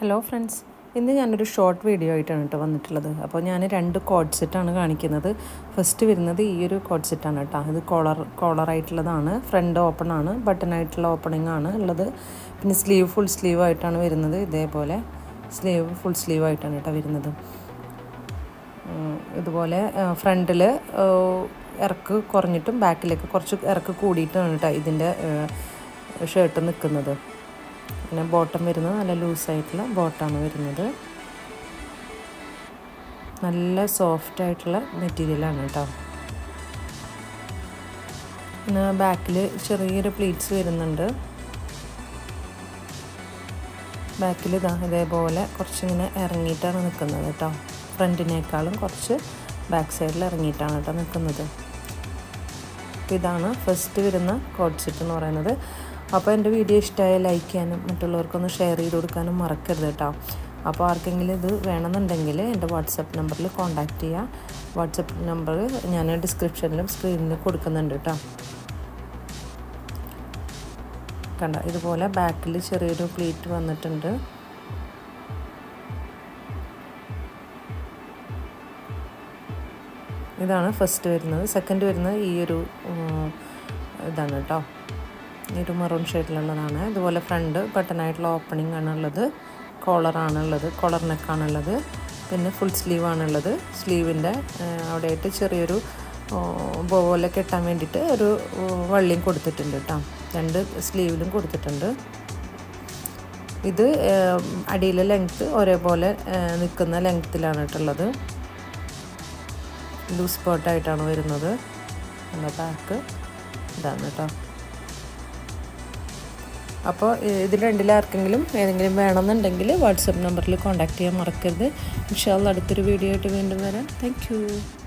hello friends ഇന്ന് ഞാനൊരു short video ആയിട്ടാണ് കേട്ടോ വന്നിട്ടുള്ളത് അപ്പോൾ ഞാൻ രണ്ട് കോഡ് സെറ്റാണ് കാണിക്കുന്നത് ഫസ്റ്റ് വരുന്നത് ഈ ഒരു കോഡ് സെറ്റാണ് കേട്ടോ ഇത് കോളർ കോളറായിട്ടുള്ളതാണ് ഫ്രണ്ട് ഓപ്പൺ ആണ് ബട്ടൺ ആയിട്ടുള്ള ഓപ്പണിംഗ് ആണ് ഉള്ളത് പിന്നെ സ്ലീവ് ഫുൾ സ്ലീവ് ആയിട്ടാണ് വരുന്നത് ഇതേപോലെ സ്ലീവ് ഫുൾ സ്ലീവ് ആയിട്ടാണ് കേട്ടോ വരുന്നത് ഉം, ഇതുപോലെ ഫ്രണ്ടിൽ ഇറക്ക് കുറഞ്ഞിട്ടും ബാക്കിലേക്ക് കുറച്ച് ഇറക്ക് കൂടിയിട്ടാണ് കേട്ടോ ഇതിൻ്റെ ഷർട്ട് നിൽക്കുന്നത് പിന്നെ ബോട്ടം വരുന്നത് നല്ല ലൂസായിട്ടുള്ള ബോട്ടാണ് വരുന്നത് നല്ല സോഫ്റ്റ് ആയിട്ടുള്ള മെറ്റീരിയലാണ് കേട്ടോ പിന്നെ ബാക്കിൽ ചെറിയൊരു പ്ലീറ്റ്സ് വരുന്നുണ്ട് ബാക്കിൽ ഇതാ ഇതേപോലെ കുറച്ചിങ്ങനെ ഇറങ്ങിയിട്ടാണ് നിൽക്കുന്നത് കേട്ടോ ഫ്രണ്ടിനേക്കാളും കുറച്ച് ബാക്ക് സൈഡിൽ ഇറങ്ങിയിട്ടാണ് കേട്ടോ നിൽക്കുന്നത് അപ്പോൾ ഇതാണ് ഫസ്റ്റ് വരുന്ന കോഡ് സെറ്റ് എന്ന് പറയുന്നത് അപ്പോൾ എൻ്റെ വീഡിയോ ഇഷ്ടമായ ലൈക്ക് ചെയ്യാനും മറ്റുള്ളവർക്കൊന്ന് ഷെയർ ചെയ്ത് കൊടുക്കാനും മറക്കരുത് കേട്ടോ അപ്പോൾ ആർക്കെങ്കിലും ഇത് വേണമെന്നുണ്ടെങ്കിൽ എൻ്റെ വാട്സപ്പ് നമ്പറിൽ കോൺടാക്റ്റ് ചെയ്യുക വാട്സപ്പ് നമ്പർ ഞാൻ ഡിസ്ക്രിപ്ഷനിലും സ്ക്രീനിൽ കൊടുക്കുന്നുണ്ട് കേട്ടോ കണ്ട ഇതുപോലെ ബാക്കിൽ ചെറിയൊരു പ്ലീറ്റ് വന്നിട്ടുണ്ട് ഇതാണ് ഫസ്റ്റ് വരുന്നത് സെക്കൻഡ് വരുന്നത് ഈ ഒരു ഇതാണ് കേട്ടോ ഈ ഒരു മെറൂൺ ഷെയ്ഡിലുള്ളതാണ് ഇതുപോലെ ഫ്രണ്ട് ബട്ടണായിട്ടുള്ള ഓപ്പണിംഗ് ആണുള്ളത് കോളറാണുള്ളത് കോളർ നെക്കാണുള്ളത് പിന്നെ ഫുൾ സ്ലീവ് ആണുള്ളത് സ്ലീവിൻ്റെ അവിടെയായിട്ട് ചെറിയൊരു ബോ പോലെ കെട്ടാൻ വേണ്ടിയിട്ട് ഒരു വള്ളിയും കൊടുത്തിട്ടുണ്ട് കേട്ടോ രണ്ട് സ്ലീവിലും കൊടുത്തിട്ടുണ്ട് ഇത് അടിയിലെ ലെങ്ത്ത് ഒരേപോലെ നിൽക്കുന്ന ലെങ്ത്തിലാണ് കേട്ടുള്ളത് ലൂസ് സ്പോട്ടായിട്ടാണ് വരുന്നത് എൻ്റെ ബാക്ക് ഇതാണ് കേട്ടോ അപ്പോൾ ഇതിൽ രണ്ടിലാർക്കെങ്കിലും ഏതെങ്കിലും വേണമെന്നുണ്ടെങ്കിൽ വാട്സപ്പ് നമ്പറിൽ കോൺടാക്റ്റ് ചെയ്യാൻ മറക്കരുത് ഇൻഷാല്ല അടുത്തൊരു വീഡിയോ ആയിട്ട് വീണ്ടും വരാം താങ്ക്